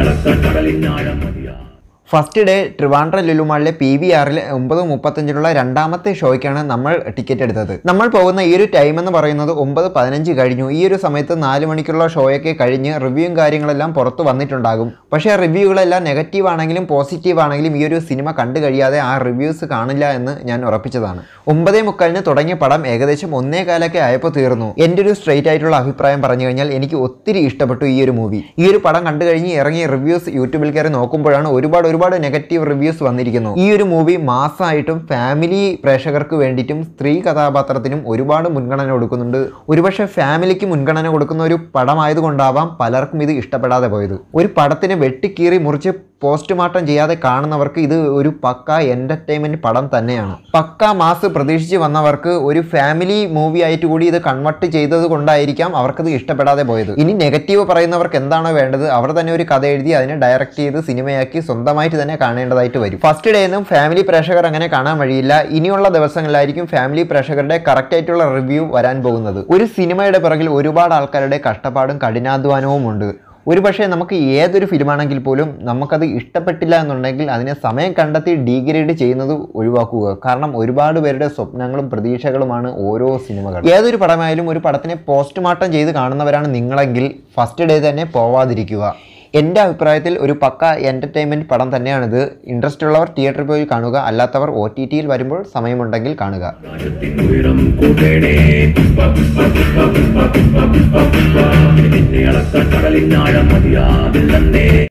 അളക്കാൻ കടലിനാഴം മതിയാ ഫസ്റ്റ് ഡേ ട്രിവാൻഡ്രം ലുലുമാളിലെ പി വി ആറിൽ ഒമ്പത് മുപ്പത്തഞ്ചിനുള്ള രണ്ടാമത്തെ ഷോയ്ക്കാണ് നമ്മൾ ടിക്കറ്റ് എടുത്തത് നമ്മൾ പോകുന്ന ഈ ഒരു ടൈം എന്ന് പറയുന്നത് ഒമ്പത് പതിനഞ്ച് കഴിഞ്ഞു ഈ ഒരു സമയത്ത് നാല് മണിക്കുള്ള ഷോയൊക്കെ കഴിഞ്ഞ് റിവ്യൂവും കാര്യങ്ങളെല്ലാം പുറത്ത് വന്നിട്ടുണ്ടാകും പക്ഷേ റിവ്യൂകളെല്ലാം നെഗറ്റീവ് ആണെങ്കിലും പോസിറ്റീവ് ആണെങ്കിലും ഈ ഒരു സിനിമ കണ്ടു കഴിയാതെ ആ റിവ്യൂസ് കാണില്ല എന്ന് ഞാൻ ഉറപ്പിച്ചതാണ് ഒമ്പതേ മുക്കാലിന് തുടങ്ങിയ പടം ഏകദേശം ഒന്നേ കാലൊക്കെ ആയപ്പോൾ തീർന്നു എൻ്റെ ഒരു സ്ട്രെയിറ്റ് ആയിട്ടുള്ള അഭിപ്രായം പറഞ്ഞു കഴിഞ്ഞാൽ എനിക്ക് ഒത്തിരി ഇഷ്ടപ്പെട്ടു ഈ ഒരു മൂവി ഈ ഒരു പടം കണ്ടു കഴിഞ്ഞ് ഇറങ്ങിയ റിവ്യൂസ് യൂട്യൂബിൽ കയറി നോക്കുമ്പോഴാണ് ഒരുപാട് ഒരുപാട് നെഗറ്റീവ് റിവ്യൂസ് വന്നിരിക്കുന്നു ഈ ഒരു മൂവി മാസമായിട്ടും ഫാമിലി പ്രേക്ഷകർക്ക് വേണ്ടിയിട്ടും സ്ത്രീ കഥാപാത്രത്തിനും ഒരുപാട് മുൻഗണന കൊടുക്കുന്നുണ്ട് ഒരുപക്ഷെ ഫാമിലിക്ക് മുൻഗണന കൊടുക്കുന്ന ഒരു പടമായതുകൊണ്ടാവാം പലർക്കും ഇത് ഇഷ്ടപ്പെടാതെ പോയത് ഒരു പടത്തിനെ വെട്ടിക്കീറി മുറിച്ച് പോസ്റ്റ്മോർട്ടം ചെയ്യാതെ കാണുന്നവർക്ക് ഇത് ഒരു പക്ക എൻ്റർടൈൻമെൻറ്റ് പടം തന്നെയാണ് പക്ക മാസ് പ്രതീക്ഷിച്ച് വന്നവർക്ക് ഒരു ഫാമിലി മൂവി ആയിട്ട് കൂടി ഇത് കൺവെർട്ട് ചെയ്തത് കൊണ്ടായിരിക്കാം അവർക്കത് ഇഷ്ടപ്പെടാതെ പോയത് ഇനി നെഗറ്റീവ് പറയുന്നവർക്ക് എന്താണോ വേണ്ടത് അവർ തന്നെ ഒരു കഥ എഴുതി അതിനെ ഡയറക്റ്റ് ചെയ്ത് സിനിമയാക്കി സ്വന്തമായിട്ട് തന്നെ കാണേണ്ടതായിട്ട് വരും ഫസ്റ്റ് ഡേ ഒന്നും ഫാമിലി പ്രേക്ഷകർ അങ്ങനെ കാണാൻ വഴിയില്ല ഇനിയുള്ള ദിവസങ്ങളിലായിരിക്കും ഫാമിലി പ്രേക്ഷകരുടെ കറക്റ്റ് ആയിട്ടുള്ള റിവ്യൂ വരാൻ പോകുന്നത് ഒരു സിനിമയുടെ പിറകിൽ ഒരുപാട് ആൾക്കാരുടെ കഷ്ടപ്പാടും കഠിനാധ്വാനവും ഉണ്ട് ഒരുപക്ഷെ നമുക്ക് ഏതൊരു ഫിലിമാണെങ്കിൽ പോലും നമുക്കത് ഇഷ്ടപ്പെട്ടില്ല എന്നുണ്ടെങ്കിൽ അതിനെ സമയം കണ്ടെത്തി ഡീഗ്രേഡ് ചെയ്യുന്നത് ഒഴിവാക്കുക കാരണം ഒരുപാട് പേരുടെ സ്വപ്നങ്ങളും പ്രതീക്ഷകളുമാണ് ഓരോ സിനിമകൾ ഏതൊരു പടമായാലും ഒരു പടത്തിനെ പോസ്റ്റ്മോർട്ടം ചെയ്ത് കാണുന്നവരാണ് നിങ്ങളെങ്കിൽ ഫസ്റ്റ് ഡേ തന്നെ പോവാതിരിക്കുക എൻ്റെ അഭിപ്രായത്തിൽ ഒരു പക്ക എൻ്റർടൈൻമെൻറ്റ് പടം തന്നെയാണിത് ഇൻട്രസ്റ്റ് ഉള്ളവർ തിയേറ്ററിൽ പോയി കാണുക അല്ലാത്തവർ ഒ ടി ടിയിൽ വരുമ്പോൾ സമയമുണ്ടെങ്കിൽ കാണുക ആകാശത്തിൻ ഉയരം കൂട്ടേണേ പുഷ്പ പുഷ്പ പുഷ്പ പുഷ്പ പുഷ്പ പുഷ്പ പുഷ്പ നിന്നെ അളക്കാൻ കടലിനാഴം മതിയാവില്ല